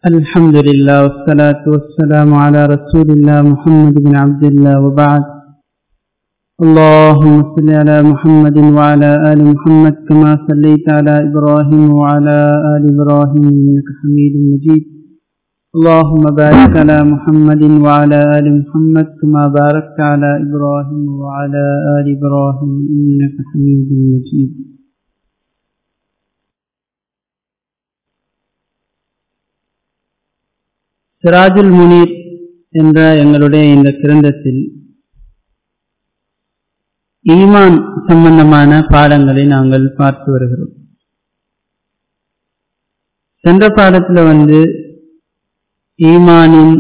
الحمد لله والصلاة والسلام على رسول الله محمد بن عبد الله وبعد اللهم صل على محمد وعلى آل محمد كما صليت على إبراهيم وعلى آل إبراهيم إنك حميد مجيد اللهم بارك على محمد وعلى آل محمد كما باركت على إبراهيم وعلى آل إبراهيم إنك حميد مجيد சிராஜுல் முனீர் என்ற எங்களுடைய இந்த கிரந்தத்தில் ஈமான் சம்பந்தமான பாடங்களை நாங்கள் பார்த்து வருகிறோம் சென்ற பாடத்துல வந்து ஈமானின்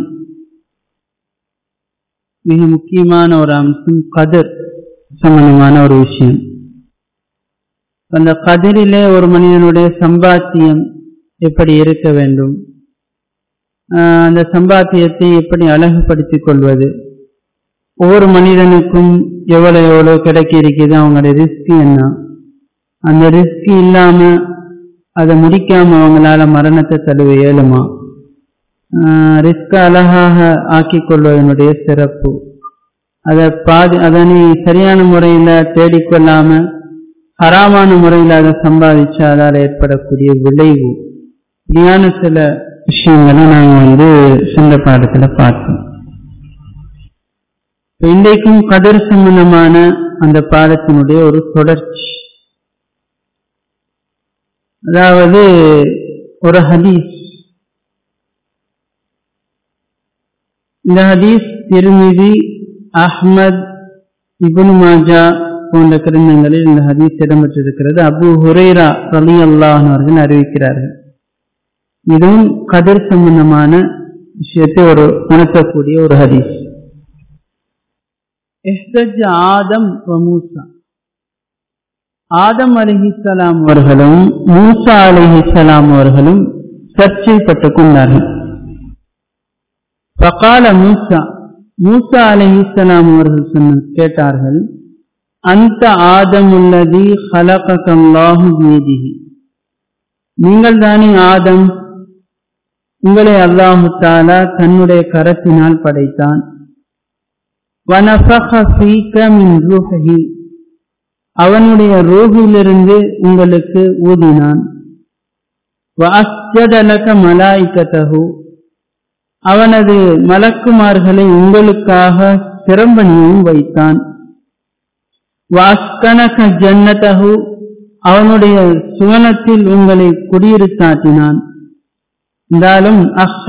மிக முக்கியமான ஒரு அம்சம் கதிர் சம்பந்தமான ஒரு விஷயம் அந்த கதிரிலே ஒரு மனிதனுடைய சம்பாத்தியம் எப்படி இருக்க வேண்டும் அந்த சம்பாத்தியத்தை எப்படி அழகுபடுத்திக் கொள்வது ஒவ்வொரு மனிதனுக்கும் எவ்வளவு எவ்வளவு கிடைக்க இருக்குது அவங்களோட ரிஸ்க் என்ன அந்த ரிஸ்க் இல்லாம அதை முடிக்காம அவங்களால மரணத்தை தழுவ இயலுமா ரிஸ்க் அழகாக ஆக்கிக் கொள்வதனுடைய சிறப்பு அதை பாதி அதனை சரியான முறையில தேடிக்கொள்ளாம ஹராமான முறையில் அதை சம்பாதிச்சு அதால் ஏற்படக்கூடிய விளைவு இப்படியான சில விஷயங்களை நாங்கள் வந்து சென்ற பாடத்துல பார்த்தோம் இன்றைக்கும் கதிர் சம்பந்தமான அந்த பாடத்தினுடைய ஒரு தொடர்ச்சி அதாவது ஒரு ஹதீஸ் இந்த ஹதீஸ் திருமிதி அஹ்மத் இபுன் மாஜா போன்ற கிரந்தங்களில் இந்த ஹதீஸ் இடம்பெற்றிருக்கிறது அபு ஹுரேரா ரலி அல்லாஹ் அவர்கள் அறிவிக்கிறார்கள் இதுவும் கதிர் சம்பந்தமான விஷயத்தை ஒரு உணர்த்தக்கூடிய ஒரு ஹதீஸ் ஆதம் மூசா ஆதம் அலிஹிசலாம் அவர்களும் மூசா அலிஹிசலாம் அவர்களும் சர்ச்சைப்பட்டுக் கொண்டார்கள் பகால மூசா மூசா அலிஹிசலாம் அவர்கள் சொன்ன கேட்டார்கள் அந்த ஆதம் உள்ளதி ஹலகல்லாஹு வீதிகி நீங்கள் தானே ஆதம் உங்களை அல்லாஹு தாலா தன்னுடைய கரத்தினால் படைத்தான் அவனுடைய ரூஹிலிருந்து உங்களுக்கு ஊதினான் மலாய்கதகு அவனது மலக்குமார்களை உங்களுக்காக சிரம்பணியும் வைத்தான் வாஸ்கனக ஜன்னதகு அவனுடைய சுவனத்தில் உங்களை குடியிருத்தாட்டினான் இருந்தாலும்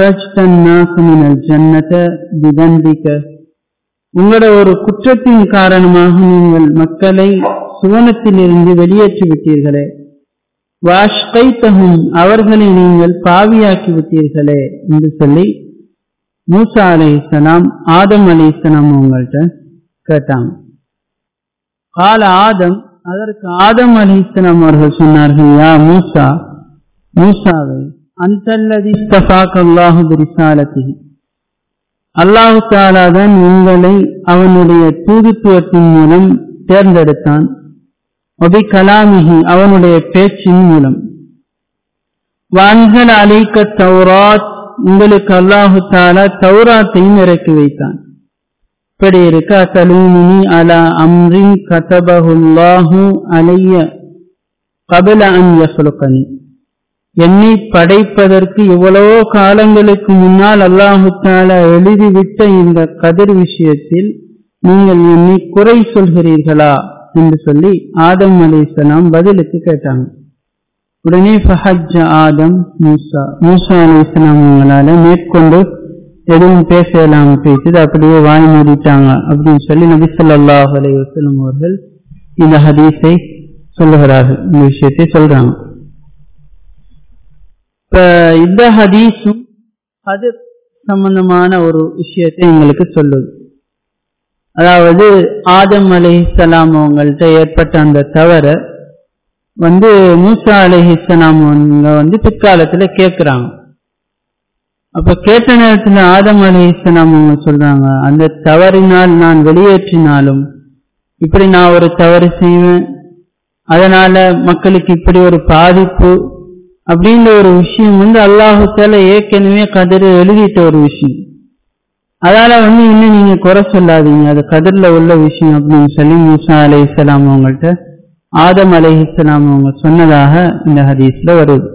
ஜன்னத விதந்திக்க உங்களோட ஒரு குற்றத்தின் காரணமாக நீங்கள் மக்களை சுவனத்தில் இருந்து வெளியேற்றி விட்டீர்களே வாஷ்கைத்தகும் அவர்களை நீங்கள் பாவியாக்கி விட்டீர்களே என்று சொல்லி மூசா அலை இஸ்லாம் ஆதம் அலை இஸ்லாம் அவங்கள்ட்ட கேட்டாங்க கால ஆதம் அதற்கு ஆதம் அலி இஸ்லாம் அவர்கள் சொன்னார்கள் யா மூசா மூசாவை அந்தல்லதி அல்லாஹு பிரிசாலத்தி அல்லாஹு தாலாதான் உங்களை அவனுடைய தூதுத்துவத்தின் மூலம் தேர்ந்தெடுத்தான் ஒபி கலாமிகி அவனுடைய பேச்சின் மூலம் வான்கள் அலைக்க தௌராத் உங்களுக்கு அல்லாஹு தாலா தௌராத்தையும் இறக்கி வைத்தான் இப்படி இருக்க தலூமினி அலா அம்ரின் கதபஹுல்லாஹு அலைய கபல அன் யஹ்லுகனி என்னை படைப்பதற்கு எவ்வளவோ காலங்களுக்கு முன்னால் அல்லாஹு தாலா எழுதிவிட்ட இந்த கதிர் விஷயத்தில் நீங்கள் என்னை குறை சொல்கிறீர்களா என்று சொல்லி ஆதம் அலிசலாம் பதிலுக்கு கேட்டாங்க உடனே ஃபஹஜ் ஆதம் மூசா மூசா அலிஸ்லாம் அவங்களால மேற்கொண்டு எதுவும் பேச இல்லாம பேசுது அப்படியே வாய் மூடிட்டாங்க அப்படின்னு சொல்லி நபி சொல்லாஹ் அலி வசலம் அவர்கள் இந்த ஹதீஸை சொல்லுகிறார்கள் இந்த விஷயத்தை சொல்றாங்க இப்ப இந்த ஹதீஸும் அது சம்பந்தமான ஒரு விஷயத்தை எங்களுக்கு சொல்லுது அதாவது ஆதம் அலிஹலாம் அவங்கள்ட்ட ஏற்பட்ட அந்த தவற வந்து மூசா அலிஹலாம் அவங்க வந்து பிற்காலத்துல கேட்கிறாங்க அப்ப கேட்ட நேரத்துல ஆதம் அலி இஸ்லாம் அவங்க சொல்றாங்க அந்த தவறினால் நான் வெளியேற்றினாலும் இப்படி நான் ஒரு தவறு செய்வேன் அதனால மக்களுக்கு இப்படி ஒரு பாதிப்பு அப்படின்ற ஒரு விஷயம் வந்து அல்லாஹுத்தால ஏற்கனவே கதிர எழுதிட்ட ஒரு விஷயம் அதால வந்து இன்னும் நீங்க குறை சொல்லாதீங்க அது கதிரில் உள்ள விஷயம் அப்படின்னு சொல்லி மூசா அலை இஸ்லாம் அவங்கள்ட்ட ஆதம் அலை இஸ்லாம் அவங்க சொன்னதாக இந்த ஹதீஸ்ல வருது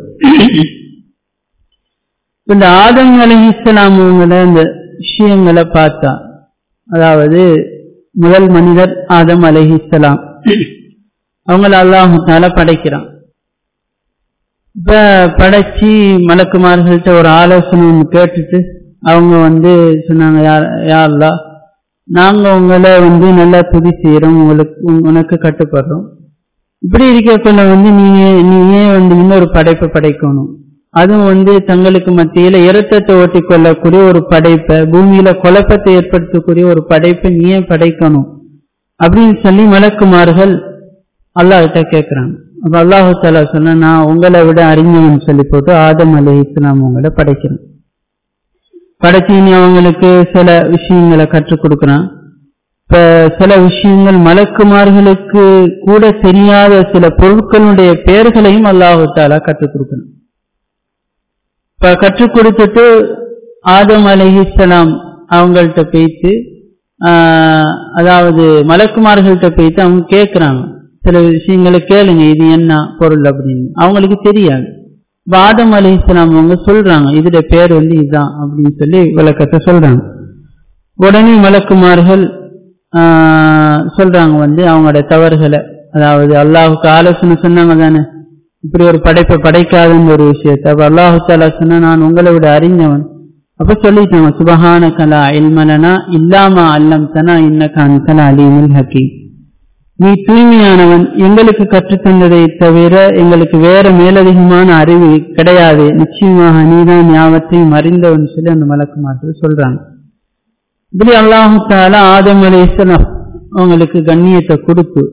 இந்த ஆதம் அலை இஸ்லாம் அவங்கள இந்த விஷயங்களை பார்த்தா அதாவது முதல் மனிதர் ஆதம் அலை இஸ்லாம் அவங்கள அல்லாஹால படைக்கிறான் இப்ப படைச்சி மலக்குமார்கள்ட்ட ஒரு ஆலோசனை ஒன்று கேட்டுட்டு அவங்க வந்து சொன்னாங்க யார் யாருலா நாங்க உங்களை வந்து நல்லா துதி செய்யறோம் உங்களுக்கு உனக்கு கட்டுப்படுறோம் இப்படி இருக்கக்குள்ள வந்து நீங்க நீங்க வந்து இன்னொரு படைப்பை படைக்கணும் அதுவும் வந்து தங்களுக்கு மத்தியில இரத்தத்தை ஓட்டி கொள்ளக்கூடிய ஒரு படைப்பை பூமியில குழப்பத்தை ஏற்படுத்தக்கூடிய ஒரு படைப்பை நீயே படைக்கணும் அப்படின்னு சொல்லி மலக்குமார்கள் அல்லாஹ்கிட்ட கேட்கிறாங்க அப்ப அல்லாஹு தாலா சொன்ன நான் உங்களை விட அறிஞவன் சொல்லி போட்டு ஆதம் அலி இஸ்லாம் உங்களை படைக்கிறேன் படைச்சு நீ அவங்களுக்கு சில விஷயங்களை கற்றுக் கொடுக்குறான் இப்ப சில விஷயங்கள் மலக்குமார்களுக்கு கூட தெரியாத சில பொருட்களுடைய பெயர்களையும் அல்லாஹு தாலா கற்றுக் கொடுக்கணும் இப்ப கற்றுக் கொடுத்துட்டு ஆதம் அலிஹிஸ்லாம் அவங்கள்ட்ட பேசி அதாவது மலக்குமார்கள்ட்ட போயிட்டு அவங்க கேட்கிறாங்க சில விஷயங்களை கேளுங்க இது என்ன பொருள் அப்படின்னு அவங்களுக்கு தெரியாது ஆதம் அலி இஸ்லாம் அவங்க சொல்றாங்க இதுல பேர் வந்து இதுதான் அப்படின்னு சொல்லி விளக்கத்தை சொல்றாங்க உடனே மலக்குமார்கள் சொல்றாங்க வந்து அவங்களோட தவறுகளை அதாவது அல்லாஹுக்கு ஆலோசனை சொன்னாங்க தானே இப்படி ஒரு படைப்பை படைக்காதுன்னு ஒரு விஷயத்த அப்ப அல்லாஹு தாலா சொன்னா நான் உங்களை விட அறிஞ்சவன் அப்ப சொல்லிட்டாங்க சுபஹான கலா இல்மலனா இல்லாம அல்லம் தனா இன்னக்கான் கலா அலீமுல் ஹக்கீம் நீ தூய்மையானவன் எங்களுக்கு கற்றுத்தந்ததை தவிர எங்களுக்கு வேற மேலதிகமான அறிவு கிடையாது நிச்சயமாக நீதான் ஞாபகத்தையும் அறிந்தவன் சொல்லி அந்த மலக்குமார்கள் சொல்றாங்க இப்படி அல்லாஹு தாலா ஆதம் அலிஸ்லாம் அவங்களுக்கு கண்ணியத்தை கொடுத்து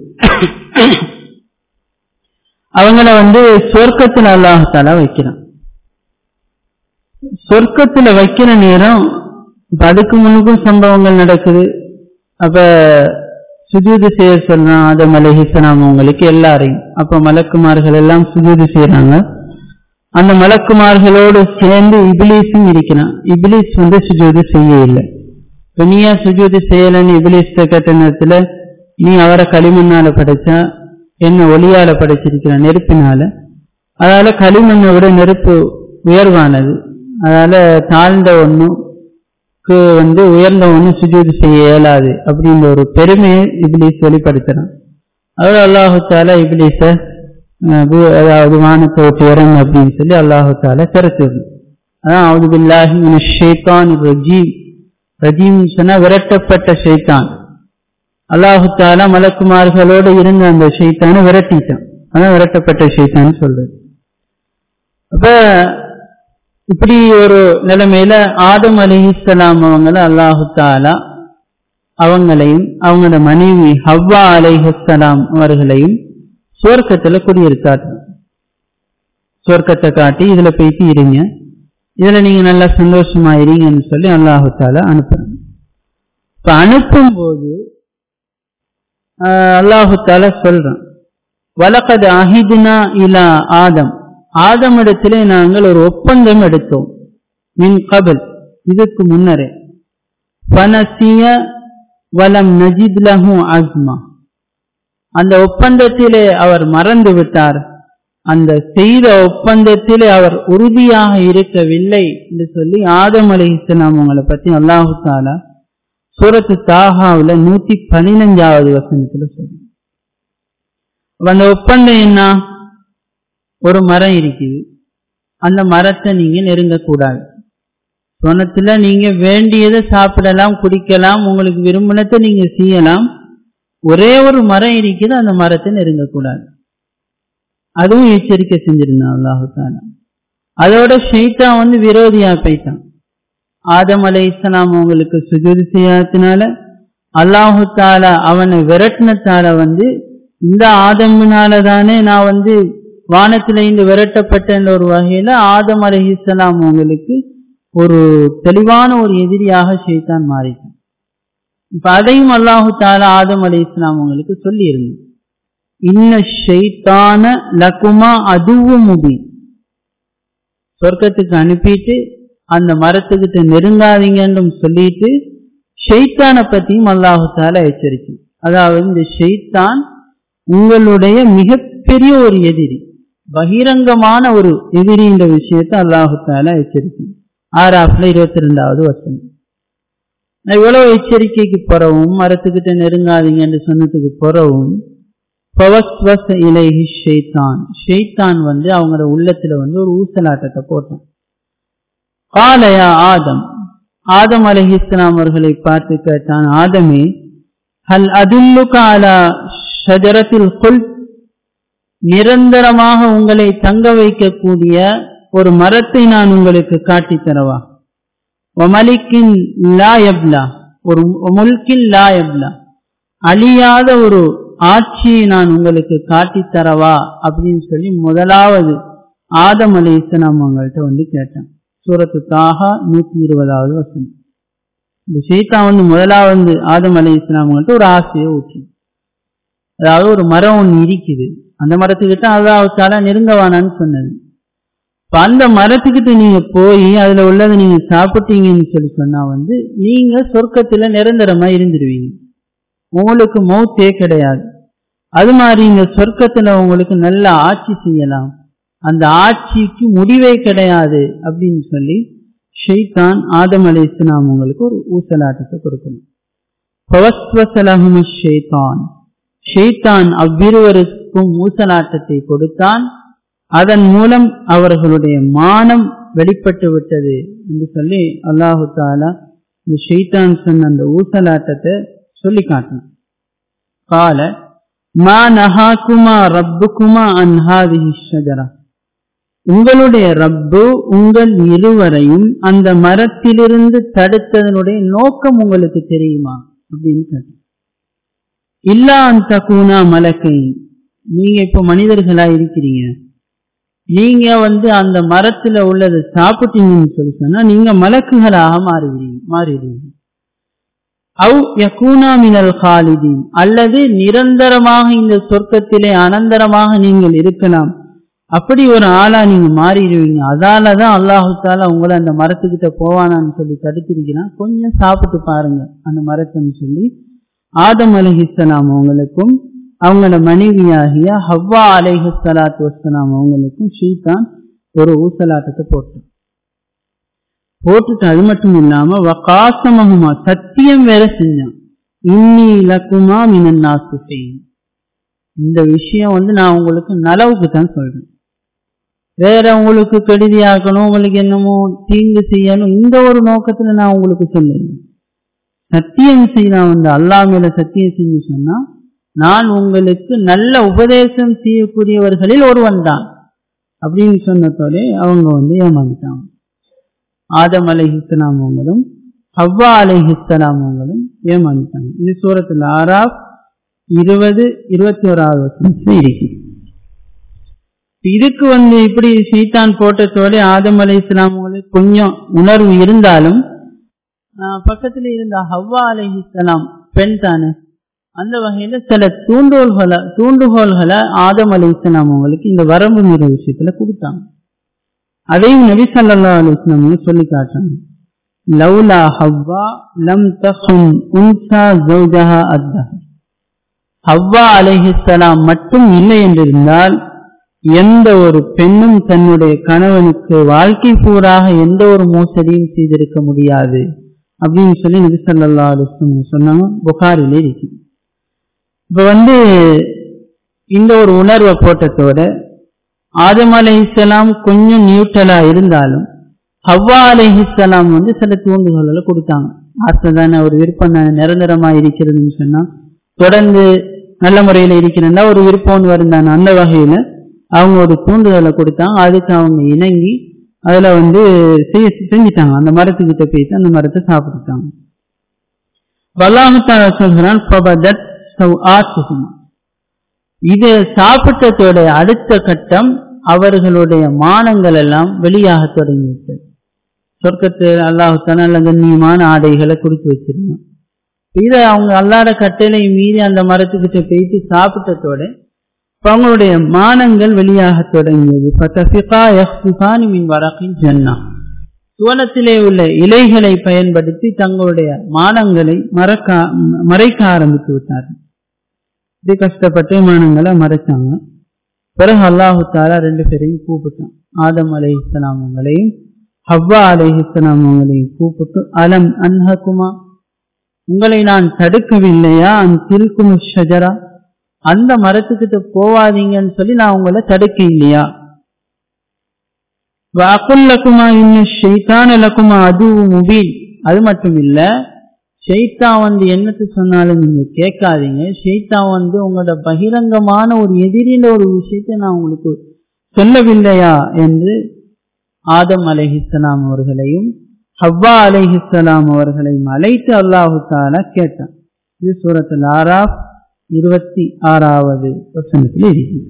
அவங்கள வந்து சொர்க்கத்துல அல்லாஹு தாலா வைக்கிறான் சொர்க்கத்துல வைக்கிற நேரம் இப்ப அதுக்கு முன்னுக்கும் சம்பவங்கள் நடக்குது அப்ப சுஜூது செய்ய சொல்றான் ஆதம் அலஹிசலாம் அவங்களுக்கு எல்லாரையும் அப்ப மலக்குமார்கள் எல்லாம் சுஜூது செய்யறாங்க அந்த மலக்குமார்களோடு சேர்ந்து இபிலிஸும் இருக்கிறான் இபிலிஸ் வந்து சுஜூது செய்ய இல்லை இப்ப நீயா சுஜூது செய்யலன்னு இபிலிஸ் கேட்ட நேரத்துல நீ அவரை களிமண்ணால படைச்சா என்ன ஒளியால படைச்சிருக்கிற நெருப்பினால அதால களிமண்ணை விட நெருப்பு உயர்வானது அதால தாழ்ந்த ஒன்றும் வந்து உயர்ந்த ஒன்று சுஜூது செய்ய இயலாது அப்படின்ற ஒரு பெருமையை இபிலிஸ் வெளிப்படுத்துறான் அவர் அல்லாஹால இபிலிஸ அதாவது வானத்தை விட்டு இறங்கு அப்படின்னு சொல்லி அல்லாஹால திறத்துது அதான் அவுது பில்லாஹி ஷேத்தான் ரஜீம் ரஜீம் சொன்னா விரட்டப்பட்ட ஷைத்தான் அல்லாஹு தாலா மலக்குமார்களோடு இருந்த அந்த ஷைத்தானை விரட்டிட்டான் அதான் விரட்டப்பட்ட ஷைத்தான் சொல்றது அப்ப இப்படி ஒரு நிலைமையில ஆதம் அலி இஸ்லாம் அவங்கள அல்லாஹு தாலா அவங்களையும் அவங்களோட மனைவி ஹவ்வா அலைஹலாம் அவர்களையும் சுவர்க்கத்துல குடியிருக்காரு சுவர்க்கத்தை காட்டி இதுல போயிட்டு இருங்க இதுல நீங்க நல்லா சந்தோஷமா இருங்கன்னு சொல்லி அல்லாஹு தாலா அனுப்புறாங்க இப்ப அனுப்பும் போது அல்லாஹு தாலா சொல்றான் வலக்கது அஹிதுனா இலா ஆதம் ஆதமிடத்திலே நாங்கள் ஒரு ஒப்பந்தம் எடுத்தோம் மின் கபல் இதுக்கு முன்னரே பனசிய வலம் நஜித் லஹு அஸ்மா அந்த ஒப்பந்தத்திலே அவர் மறந்து விட்டார் அந்த செய்த ஒப்பந்தத்திலே அவர் உறுதியாக இருக்கவில்லை என்று சொல்லி ஆதம் அலி இஸ்லாம் அவங்களை பத்தி அல்லாஹு தாலா சூரத்து தாகாவுல நூத்தி பதினஞ்சாவது வசனத்துல சொல்றோம் அந்த ஒப்பந்தம் என்ன ஒரு மரம் இருக்குது அந்த மரத்தை நீங்க நெருங்கக்கூடாது சொனத்துல நீங்க வேண்டியதை சாப்பிடலாம் குடிக்கலாம் உங்களுக்கு விரும்பினத்தை நீங்க செய்யலாம் ஒரே ஒரு மரம் இருக்குது அந்த மரத்தை நெருங்கக்கூடாது அதுவும் எச்சரிக்கை செஞ்சிருந்தான் அல்லாஹால அதோட ஷெய்தா வந்து விரோதியா போயிட்டான் ஆதம் அலை இஸ்லாம் அவங்களுக்கு சுஜூதி செய்யாததுனால அல்லாஹு தாலா அவனை விரட்டினத்தால வந்து இந்த ஆதமினால தானே நான் வந்து வானத்தில இருந்து விரட்டப்பட்ட ஒரு வகையில ஆதம் அலி இஸ்லாம் அவங்களுக்கு ஒரு தெளிவான ஒரு எதிரியாக ஷெய்தான் மாறிட்டான் இப்ப அதையும் அல்லாஹு தாலா ஆதம் அலி இஸ்லாம் அவங்களுக்கு சொல்லி இருந்தோம் இன்ன ஷெய்தான லகுமா அதுவும் முபி சொர்க்கத்துக்கு அனுப்பிட்டு அந்த மரத்துக்கிட்ட நெருங்காதீங்கன்னு சொல்லிட்டு ஷெய்தானை பத்தியும் அல்லாஹால எச்சரிக்கும் அதாவது இந்த ஷெய்தான் உங்களுடைய மிகப்பெரிய ஒரு எதிரி பகிரங்கமான ஒரு எதிரின்ற விஷயத்தை அல்லாஹால எச்சரிக்கும் ஆறாப்ல இருபத்தி ரெண்டாவது வசனம் இவ்வளவு எச்சரிக்கைக்கு பிறவும் மரத்துக்கிட்ட நெருங்காதீங்கன்னு சொன்னதுக்கு பிறவும் பவஸ்வச இலைஹி ஷெய்தான் ஷெய்தான் வந்து அவங்களோட உள்ளத்துல வந்து ஒரு ஊசலாட்டத்தை போட்டான் காலையா ஆதம் ஆதம் அலஹி இஸ்லாம் அவர்களை பார்த்து கேட்டான் ஆதமே ஹல் அதுல்லுக அலா ஷஜரத்தில் குல் நிரந்தரமாக உங்களை தங்க வைக்கக்கூடிய ஒரு மரத்தை நான் உங்களுக்கு காட்டித் தரவா ஒமலிக்கின் லாயப்லா ஒரு முல்கின் லாயப்லா அழியாத ஒரு ஆட்சியை நான் உங்களுக்கு காட்டித் தரவா அப்படின்னு சொல்லி முதலாவது ஆதம் அலி இஸ்லாம் அவங்கள்ட்ட வந்து கேட்டேன் சூரத்து தாகா நூத்தி இருபதாவது வசனம் இந்த ஷெய்தான் வந்து முதலாவது ஆதம் அலி இஸ்லாம் அவங்கள்ட்ட ஒரு ஆசையை ஊற்றி அதாவது ஒரு மரம் ஒன்று இருக்குது அந்த மரத்துக்கிட்ட அல்லாஹால நெருங்கவானான்னு சொன்னது இப்ப அந்த மரத்துக்கிட்ட நீங்க போய் அதுல உள்ளதை நீங்க சாப்பிட்டீங்கன்னு சொல்லி சொன்னா வந்து நீங்க சொர்க்கத்துல நிரந்தரமா இருந்துருவீங்க உங்களுக்கு மௌத்தே கிடையாது அது மாதிரி இந்த சொர்க்கத்துல உங்களுக்கு நல்ல ஆட்சி செய்யலாம் அந்த ஆட்சிக்கு முடிவே கிடையாது அப்படின்னு சொல்லி ஷெய்தான் ஆதம் அலி இஸ்லாம் உங்களுக்கு ஒரு ஊசலாட்டத்தை கொடுக்கணும் ஷெய்தான் ஷெய்தான் அவ்விருவருக்கும் ஊசலாட்டத்தை கொடுத்தான் அதன் மூலம் அவர்களுடைய மானம் வெளிப்பட்டு விட்டது என்று சொல்லி அல்லாஹு தாலா இந்த ஷெய்தான் சொன்ன அந்த ஊசலாட்டத்தை சொல்லி காட்டணும் கால மா நஹாக்குமா ரப்புக்குமா அன்ஹாதிஹி ஷஜரா உங்களுடைய ரப்பு உங்கள் இருவரையும் அந்த மரத்திலிருந்து தடுத்ததனுடைய நோக்கம் உங்களுக்கு தெரியுமா அப்படின்னு கேட்டேன் இல்லா அந்த கூனா மலக்கை நீங்க இப்ப மனிதர்களா இருக்கிறீங்க நீங்க வந்து அந்த மரத்துல உள்ளதை சாப்பிட்டீங்கன்னு சொல்லி சொன்னா நீங்க மலக்குகளாக மாறுவீங்க மாறிடுவீங்க அவ் யகூனா மினல் காலிதீன் அல்லது நிரந்தரமாக இந்த சொர்க்கத்திலே அனந்தரமாக நீங்கள் இருக்கலாம் அப்படி ஒரு ஆளா நீங்க மாறிடுவீங்க அதாலதான் அல்லாஹு தாலா உங்களை அந்த மரத்துக்கிட்ட போவானான்னு சொல்லி தடுத்திருக்கிறான் கொஞ்சம் சாப்பிட்டு பாருங்க அந்த மரத்தைன்னு சொல்லி ஆதம் அலஹிஸ்லாம் அவங்களுக்கும் அவங்களோட மனைவியாகிய ஹவ்வா அலைஹி சலாத்து வசலாம் அவங்களுக்கும் ஷீதான் ஒரு ஊசலாட்டத்தை போட்டான் போட்டுட்டு அது மட்டும் இல்லாம வகாசமகுமா சத்தியம் வேற செஞ்சான் இன்னி இலக்குமா மினன் நாசு செய்யும் இந்த விஷயம் வந்து நான் உங்களுக்கு நலவுக்கு தான் சொல்றேன் வேற உங்களுக்கு கெடுதியாக்கணும் உங்களுக்கு என்னமோ தீங்கு செய்யணும் இந்த ஒரு நோக்கத்துல நான் உங்களுக்கு சொல்லுங்க சத்தியம் செய்யலாம் வந்து அல்லா மேல சத்தியம் செஞ்சு சொன்னா நான் உங்களுக்கு நல்ல உபதேசம் செய்யக்கூடியவர்களில் ஒருவன் தான் அப்படின்னு சொன்னதோட அவங்க வந்து ஏமாந்துட்டாங்க ஆதம் அலைஹிஸ்லாம் அவங்களும் ஹவ்வா அலைஹிஸ்லாம் அவங்களும் ஏமாந்துட்டாங்க இது சூரத்தில் ஆறாப் இருபது இருபத்தி ஓராவது வருஷம் இருக்கு இதுக்கு வந்து இப்படி சீத்தான் போட்டதோட ஆதம் அலை இஸ்லாமங்களுக்கு கொஞ்சம் உணர்வு இருந்தாலும் பக்கத்துல இருந்த ஹவ்வா அலை இஸ்லாம் பெண் தானே அந்த வகையில சில தூண்டுகோள்களை தூண்டுகோள்களை ஆதம் அலி இஸ்லாம் அவங்களுக்கு இந்த வரம்பு மீற விஷயத்துல கொடுத்தாங்க அதையும் நபி சல்லா அலிஸ்லாம் சொல்லி காட்டாங்க லவ்லா ஹவ்வா லம் தஹும் உன்சா ஜௌஜஹா அத்தஹ ஹவ்வா அலைஹிஸ்ஸலாம் மட்டும் இல்லை என்றிருந்தால் எந்த ஒரு பெண்ணும் தன்னுடைய கணவனுக்கு வாழ்க்கை பூராக எந்த ஒரு மோசடியும் செய்திருக்க முடியாது அப்படின்னு சொல்லி நபி சல்லா அலிஸ்லாம் சொன்னாங்க புகாரிலே இருக்கு இப்ப வந்து இந்த ஒரு உணர்வை போட்டத்தோட ஆதம் அலைஹிஸ்லாம் கொஞ்சம் நியூட்ரலா இருந்தாலும் ஹவ்வா அலைஹிஸ்லாம் வந்து சில தூண்டுகோள்களை கொடுத்தாங்க ஆசை தானே ஒரு விருப்பம் தானே நிரந்தரமா இருக்கிறதுன்னு சொன்னா தொடர்ந்து நல்ல முறையில இருக்கிறதா ஒரு விருப்பம் வரும் தானே அந்த வகையில அவங்க ஒரு தூண்டுதலை கொடுத்தாங்க அதுக்கு அவங்க இணங்கி அதுல வந்து செய்ய செஞ்சிட்டாங்க அந்த மரத்துக்கிட்ட போயிட்டு அந்த மரத்தை சாப்பிட்டுட்டாங்க வல்லாமத்தால சொல்கிறான் இது சாப்பிட்டதோட அடுத்த கட்டம் அவர்களுடைய மானங்கள் எல்லாம் வெளியாக தொடங்கிவிட்டது சொர்க்கத்தில் அல்லாஹுத்தான நல்ல கண்ணியமான ஆடைகளை கொடுத்து வச்சிருந்தான் இதை அவங்க அல்லாட கட்டளை மீறி அந்த மரத்துக்கிட்ட போயிட்டு சாப்பிட்டதோட அவங்களுடைய மானங்கள் வெளியாக தொடங்கியது ஜன்னா சுவனத்திலே உள்ள இலைகளை பயன்படுத்தி தங்களுடைய மானங்களை மறக்க மறைக்க ஆரம்பித்து விட்டார்கள் இது கஷ்டப்பட்டு மானங்களை மறைச்சாங்க பிறகு அல்லாஹு தாலா ரெண்டு பேரையும் கூப்பிட்டான் ஆதம் அலை இஸ்லாம் அவங்களையும் ஹவ்வா அலை இஸ்லாம் அவங்களையும் கூப்பிட்டு அலம் அன்ஹகுமா உங்களை நான் தடுக்கவில்லையா அந்த திருக்கும் ஷஜரா அந்த மரத்துக்கிட்ட போவாதீங்கன்னு சொல்லி நான் உங்களை தடுக்க இல்லையா வாக்குல்லக்குமா இன்னும் ஷெய்தான் லக்குமா அதுவும் முபீன் அது மட்டும் இல்ல ஷெய்தா வந்து என்னத்து சொன்னாலும் நீங்க கேட்காதீங்க ஷெய்தா வந்து உங்களோட பகிரங்கமான ஒரு எதிரில ஒரு விஷயத்தை நான் உங்களுக்கு சொல்லவில்லையா என்று ஆதம் அலைஹிஸ்லாம் அவர்களையும் ஹவ்வா அலைஹிஸ்லாம் அவர்களையும் அழைத்து அல்லாஹு தாலா கேட்டான் இது சூரத்தில் ஆராப் இருபத்தி ஆறாவது வசனத்தில் இருக்குது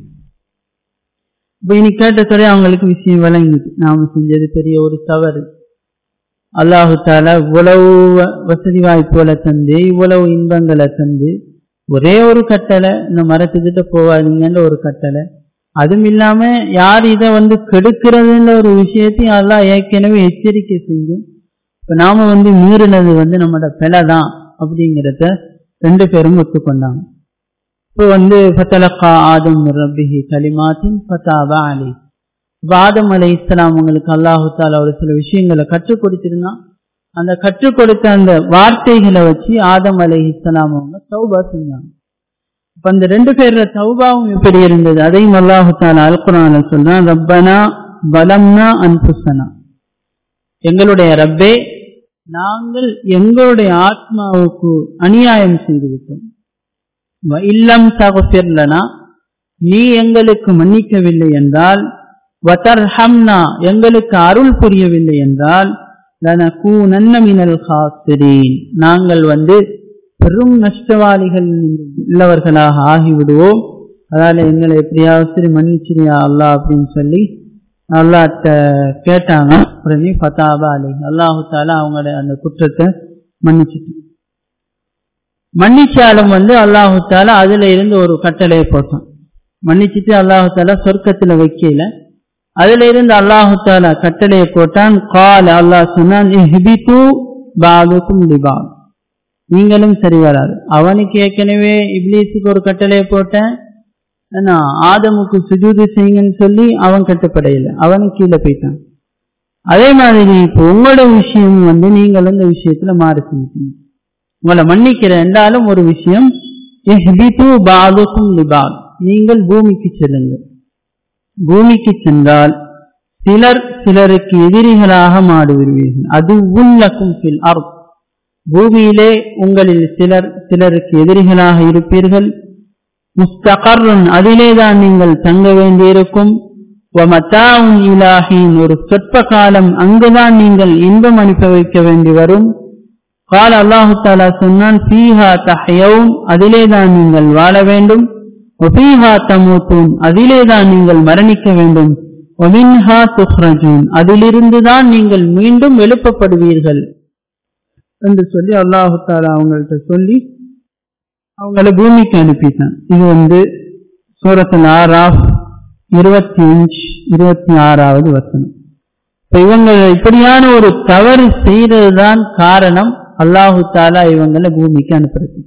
இப்ப இனி கேட்டதோட அவங்களுக்கு விஷயம் விளங்கிட்டு நாம செஞ்சது பெரிய ஒரு தவறு அல்லாஹு தாலா இவ்வளவு வசதி வாய்ப்புகளை தந்து இவ்வளவு இன்பங்களை தந்து ஒரே ஒரு கட்டளை இந்த மரத்துக்கிட்ட போவாதீங்கன்ற ஒரு கட்டளை அதுவும் இல்லாம யார் இதை வந்து கெடுக்கிறதுன்ற ஒரு விஷயத்தையும் அல்லாஹ் ஏற்கனவே எச்சரிக்கை செஞ்சும் இப்ப நாம வந்து மீறினது வந்து நம்மளோட பிழை தான் அப்படிங்கிறத ரெண்டு பேரும் ஒத்துக்கொண்டாங்க இப்போ வந்து ஃபத்தலக்கா ஆதம் ரப்பிஹி கலிமாத்தின் ஃபதாபா அலி இப்போ ஆதம் அலை இஸ்லாம் உங்களுக்கு அல்லாஹு தாலா ஒரு சில விஷயங்களை கற்றுக் கொடுத்திருந்தான் அந்த கற்றுக் கொடுத்த அந்த வார்த்தைகளை வச்சு ஆதம் அலை இஸ்லாம் அவங்க தௌபா செஞ்சாங்க இப்ப அந்த ரெண்டு பேர்ல தௌபாவும் எப்படி இருந்தது அதையும் அல்லாஹு தாலா அல்குரான சொல்றான் ரப்பனா பலம்னா அன்புசனா எங்களுடைய ரப்பே நாங்கள் எங்களுடைய ஆத்மாவுக்கு அநியாயம் செய்து விட்டோம் இல்லம் தகஃபிர்லனா நீ எங்களுக்கு மன்னிக்கவில்லை என்றால் வதர்ஹம்னா எங்களுக்கு அருள் புரியவில்லை என்றால் லனகூனன்ன மினல் காசிரீன் நாங்கள் வந்து பெரும் நஷ்டவாளிகள் உள்ளவர்களாக ஆகிவிடுவோம் அதால எங்களை எப்படியாவது சரி மன்னிச்சிரியா அல்லா அப்படின்னு சொல்லி அல்லாட்ட கேட்டாங்க உடனே ஃபதாபா அலி அல்லாஹு தாலா அவங்களோட அந்த குற்றத்தை மன்னிச்சுட்டு மன்னிச்சாலும் வந்து அல்லாஹு தாலா அதுல இருந்து ஒரு கட்டளையை போட்டான் மன்னிச்சுட்டு அல்லாஹு தாலா சொர்க்கத்துல வைக்கல அதுல இருந்து அல்லாஹு தாலா கட்டளையை போட்டான் கால் அல்லாஹ் சொன்னான் பாகுக்கும் லிபாக் நீங்களும் சரி வராது அவனுக்கு ஏற்கனவே இப்லீஸுக்கு ஒரு கட்டளையை போட்டேன் ஏன்னா ஆதமுக்கு சுஜூதி செய்யுங்கன்னு சொல்லி அவன் கட்டுப்படையில அவனும் கீழே போயிட்டான் அதே மாதிரி இப்போ உங்களோட விஷயம் வந்து நீங்களும் இந்த விஷயத்துல மாறி செஞ்சீங்க உங்களை மன்னிக்கிற என்றாலும் ஒரு விஷயம் பாகுக்கும் லிபாக் நீங்கள் பூமிக்கு செல்லுங்கள் பூமிக்கு சென்றால் சிலர் சிலருக்கு எதிரிகளாக மாடுவிடுவீர்கள் அது உள்ளக்கும் பில் அர்த் பூமியிலே உங்களில் சிலர் சிலருக்கு எதிரிகளாக இருப்பீர்கள் முஸ்தகர்ன் அதிலேதான் நீங்கள் தங்க வேண்டியிருக்கும் இலாஹின் ஒரு சொற்ப காலம் அங்குதான் நீங்கள் இன்பம் அனுப்ப வைக்க வேண்டி வரும் கால் அல்லாஹு தாலா சொன்னான் பீஹா தஹயவுன் அதிலேதான் நீங்கள் வாழ வேண்டும் ஒபீஹா தமூத்தூன் அதிலேதான் நீங்கள் மரணிக்க வேண்டும் ஒமின்ஹா துஹ்ரஜூன் அதிலிருந்துதான் நீங்கள் மீண்டும் எழுப்பப்படுவீர்கள் என்று சொல்லி அல்லாஹு தாலா அவங்கள்ட்ட சொல்லி அவங்கள பூமிக்கு அனுப்பிட்டான் இது வந்து சூரத்தில் ஆறாஃப் இருபத்தி அஞ்சு இருபத்தி ஆறாவது வசனம் இப்ப இவங்க இப்படியான ஒரு தவறு செய்யறதுதான் காரணம் அல்லாஹு தாலா இவங்களை பூமிக்கு அனுப்புறது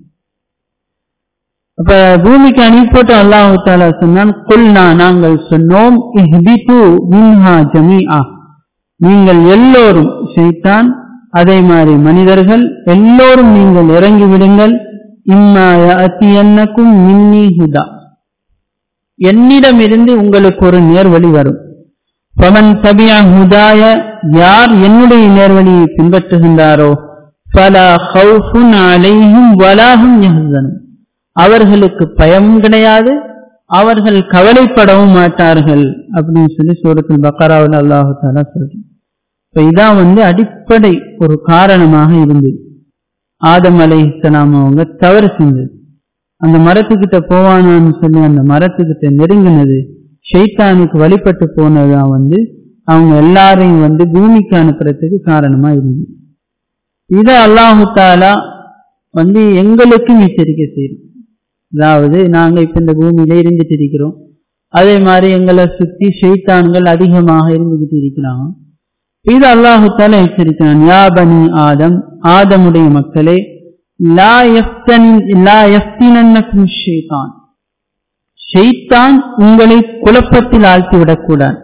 அப்ப பூமிக்கு அனுப்பிட்டு அல்லாஹு தாலா சொன்னான் குல்னா நாங்கள் சொன்னோம் மின்ஹா ஜமீஆ நீங்கள் எல்லோரும் ஷைத்தான் அதே மாதிரி மனிதர்கள் எல்லோரும் நீங்கள் இறங்கி விடுங்கள் இம்மா என்னக்கும் மின்னி ஹுதா என்னிடமிருந்து உங்களுக்கு ஒரு நேர்வழி வரும் பவன் தபியா ஹுதாய யார் என்னுடைய நேர்வழியை பின்பற்றுகின்றாரோ பலா ஹவுஃபுன் அலைஹும் வலாஹும் யஹ்சனும் அவர்களுக்கு பயமும் கிடையாது அவர்கள் கவலைப்படவும் மாட்டார்கள் அப்படின்னு சொல்லி சூரத்தில் பக்கராவில் அல்லாஹு தாலா சொல்றேன் இப்ப இதான் வந்து அடிப்படை ஒரு காரணமாக இருந்தது ஆதம் அலை இஸ்லாம் அவங்க தவறு செஞ்சது அந்த மரத்துக்கிட்ட போவானான்னு சொல்லி அந்த மரத்துக்கிட்ட நெருங்கினது ஷெய்தானுக்கு வழிபட்டு போனதுதான் வந்து அவங்க எல்லாரையும் வந்து பூமிக்கு அனுப்புறதுக்கு காரணமா இருந்தது இதை அல்லாஹு தாலா வந்து எங்களுக்கும் எச்சரிக்கை செய்யும் அதாவது நாங்க இப்ப இந்த பூமியில இருந்துட்டு இருக்கிறோம் அதே மாதிரி எங்களை சுத்தி ஷெய்தான்கள் அதிகமாக இருந்துகிட்டு இருக்கிறாங்க இது அல்லாஹுத்தால எச்சரிக்கிறான் யா பனி ஆதம் ஆதமுடைய மக்களே லா எஃப்தன் லா எஃப்தினன்னக்கும் ஷெய்தான் ஷெய்தான் உங்களை குழப்பத்தில் ஆழ்த்திவிடக்கூடாது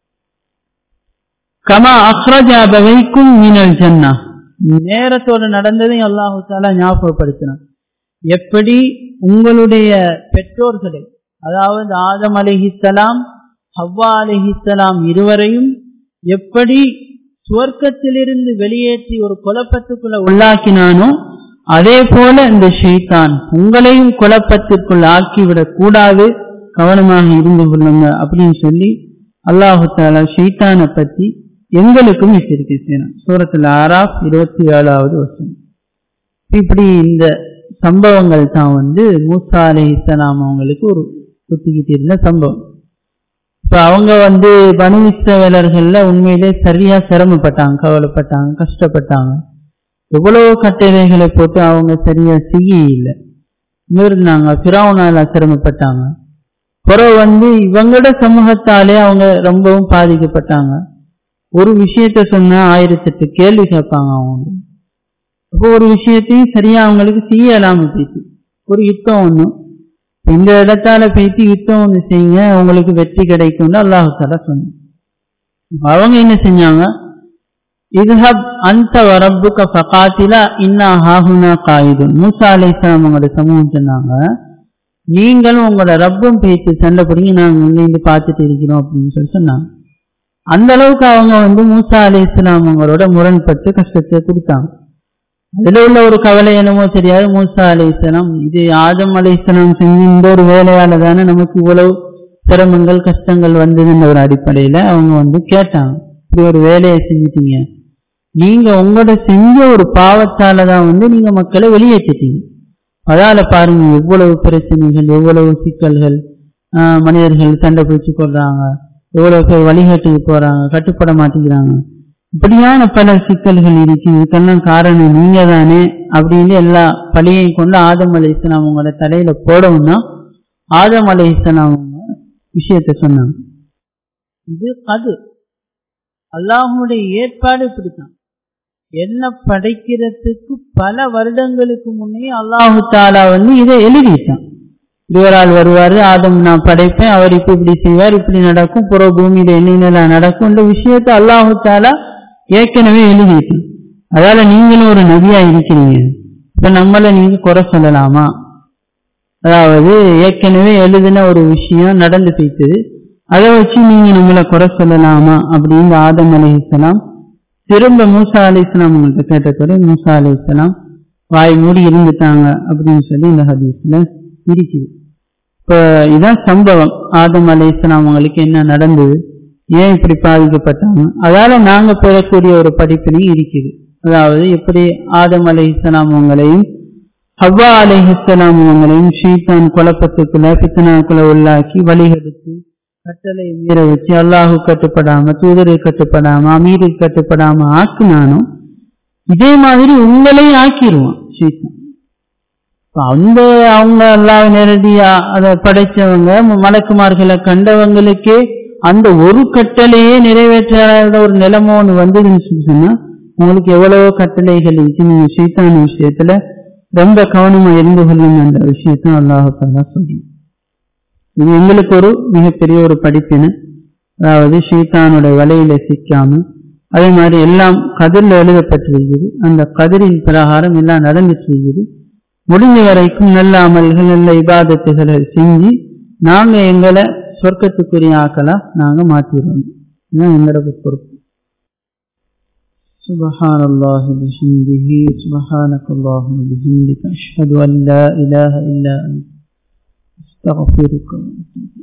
கமா அஹ்ரஜா பகைக்கும் மீனல் ஜன்னா நேரத்தோடு நடந்ததை அல்லாஹு தாலா ஞாபகப்படுத்தினான் எப்படி உங்களுடைய பெற்றோர்களை அதாவது ஆதம் அலிஹிசலாம் ஹவ்வா அலிஹிசலாம் இருவரையும் எப்படி சுவர்க்கத்திலிருந்து வெளியேற்றி ஒரு குழப்பத்துக்குள்ள உள்ளாக்கினானோ அதே போல இந்த ஷெய்தான் உங்களையும் குழப்பத்திற்குள் ஆக்கிவிடக் கூடாது கவனமாக இருந்து கொள்ளுங்க அப்படின்னு சொல்லி அல்லாஹு தாலா ஷெய்தானை பத்தி எங்களுக்கும் எச்சரிக்கை செய்யணும் சூரத்தில் ஆறாப் இருபத்தி ஏழாவது வருஷம் இப்படி இந்த சம்பவங்கள் தான் வந்து மூசா அலி இஸ்லாம் அவங்களுக்கு ஒரு குத்திக்கிட்டு இருந்த சம்பவம் இப்ப அவங்க வந்து பனு இஸ்ரவேலர்கள்ல உண்மையிலே சரியா சிரமப்பட்டாங்க கவலைப்பட்டாங்க கஷ்டப்பட்டாங்க எவ்வளவு கட்டளைகளை போட்டு அவங்க சரியா செய்ய இல்லை இருந்தாங்க பிறவுனால சிரமப்பட்டாங்க பிறகு வந்து இவங்களோட சமூகத்தாலே அவங்க ரொம்பவும் பாதிக்கப்பட்டாங்க ஒரு விஷயத்த சொன்னா ஆயிரத்தெட்டு கேள்வி கேட்பாங்க அவங்க அப்போ ஒரு விஷயத்தையும் சரியா அவங்களுக்கு செய்யலாம போயிட்டு ஒரு யுத்தம் ஒண்ணும் இந்த இடத்தால போயிட்டு யுத்தம் ஒண்ணு செய்யுங்க உங்களுக்கு வெற்றி கிடைக்கும்னு அல்லாஹால சொன்ன அவங்க என்ன செஞ்சாங்க இதுஹப் அந்த வரப்புக்க ஃபகாத்திலா இன்னா ஹாஹுனா காயுது மூசா அலை இஸ்லாம் உங்களோட சமூகம் சொன்னாங்க நீங்களும் உங்களோட ரப்பும் பேச்சு சண்டை பிடிங்க நாங்கள் இருந்து பார்த்துட்டு இருக்கிறோம் அப்படின்னு சொல்லி சொன்னாங்க அந்த அளவுக்கு அவங்க வந்து மூசா அலி இஸ்லாம் அவங்களோட முரண்பட்டு கஷ்டத்தை கொடுத்தாங்க அதுல உள்ள ஒரு கவலை என்னமோ தெரியாது மூசா அலி இஸ்லாம் இது ஆதம் அலி இஸ்லாம் செஞ்சு இந்த ஒரு வேலையால தானே நமக்கு இவ்வளவு சிரமங்கள் கஷ்டங்கள் வந்ததுன்ற ஒரு அடிப்படையில அவங்க வந்து கேட்டாங்க இப்படி ஒரு வேலையை செஞ்சுட்டீங்க நீங்க உங்களோட செஞ்ச ஒரு பாவத்தால தான் வந்து நீங்க மக்களை வெளியேற்றிட்டீங்க அதால பாருங்க எவ்வளவு பிரச்சனைகள் எவ்வளவு சிக்கல்கள் மனிதர்கள் சண்டை பிடிச்சு கொள்றாங்க எவ்வளவு பேர் வழிகாட்டுக்கு போறாங்க கட்டுப்பட மாட்டேங்கிறாங்க இப்படியான பல சிக்கல்கள் இருக்கு இதுக்கெல்லாம் காரணம் நீங்க தானே அப்படின்னு எல்லா பழியையும் கொண்டு ஆதம் அலை இஸ்லாம் அவங்களோட தலையில போடவும்னா ஆதம் அலை இஸ்லாம் அவங்க விஷயத்த சொன்னாங்க இது அது அல்லாஹனுடைய ஏற்பாடு இப்படித்தான் என்ன படைக்கிறதுக்கு பல வருடங்களுக்கு முன்னே அல்லாஹு தாலா வந்து இதை எழுதிட்டான் இவரால் வருவாரு ஆதம் நான் படைப்பேன் அவர் இப்ப இப்படி செய்வார் இப்படி நடக்கும் புற பூமியில என்னென்னலாம் நடக்கும் இந்த விஷயத்த அல்லாஹு தாலா ஏற்கனவே எழுதிட்டேன் அதால நீங்களும் ஒரு நபியா இருக்கிறீங்க இப்ப நம்மள நீங்க குறை சொல்லலாமா அதாவது ஏற்கனவே எழுதின ஒரு விஷயம் நடந்து போயிட்டது அதை வச்சு நீங்க நம்மள குறை சொல்லலாமா அப்படின்னு ஆதம் அலிஹலாம் திரும்ப மூசா அலி இஸ்லாம் உங்கள்கிட்ட கேட்டதோட மூசா அலி இஸ்லாம் வாய் மூடி இருந்துட்டாங்க அப்படின்னு சொல்லி இந்த ஹதீஸ்ல இருக்குது இப்ப இதான் சம்பவம் ஆதம் அலி இஸ்லாம் அவங்களுக்கு என்ன நடந்தது ஏன் இப்படி பாதிக்கப்பட்டாங்க அதால நாங்க பெறக்கூடிய ஒரு படிப்பினை இருக்குது அதாவது எப்படி ஆதம் அலி இஸ்லாம் அவங்களையும் ஹவ்வா அலி இஸ்லாம் அவங்களையும் ஷீத்தான் குழப்பத்துக்குள்ள பித்தனாக்குள்ள உள்ளாக்கி வழிகெடுத்து கட்டளை மீற வச்சு அல்லாஹு கட்டுப்படாம தூதரை கட்டுப்படாம அமீருக்கு கட்டுப்படாம ஆக்குனானும் இதே மாதிரி உங்களையும் ஆக்கிடுவான் ஷீத்தான் அந்த அவங்க எல்லாம் நேரடியா அதை படைச்சவங்க மலக்குமார்களை கண்டவங்களுக்கே அந்த ஒரு கட்டளையே நிறைவேற்றாத ஒரு நிலைமை ஒன்று வந்ததுன்னு சொல்லி சொன்னா உங்களுக்கு எவ்வளவோ கட்டளைகள் இருக்கு நீங்க சீத்தான விஷயத்துல ரொம்ப கவனமா இருந்து கொள்ளுங்க அந்த விஷயத்த அல்லாஹால சொல்றோம் இது எங்களுக்கு ஒரு மிகப்பெரிய ஒரு படிப்பினை அதாவது ஷீத்தானுடைய வலையில சிக்காம அதே மாதிரி எல்லாம் கதிரில் எழுதப்பட்டிருக்குது அந்த கதிரின் பிரகாரம் எல்லாம் நடந்துட்டு இருக்குது முடிஞ்ச வரைக்கும் நல்ல அமல்கள் நல்ல இபாதத்துகளை செஞ்சு நாங்க எங்களை சொர்க்கத்துக்குரிய ஆக்களா நாங்க மாத்திடுவோம் இதுதான் எங்களோட பொறுப்பு سبحان الله بحمده سبحانك اللهم بحمدك أشهد أن لا إله إلا أنت أستغفرك وأتوب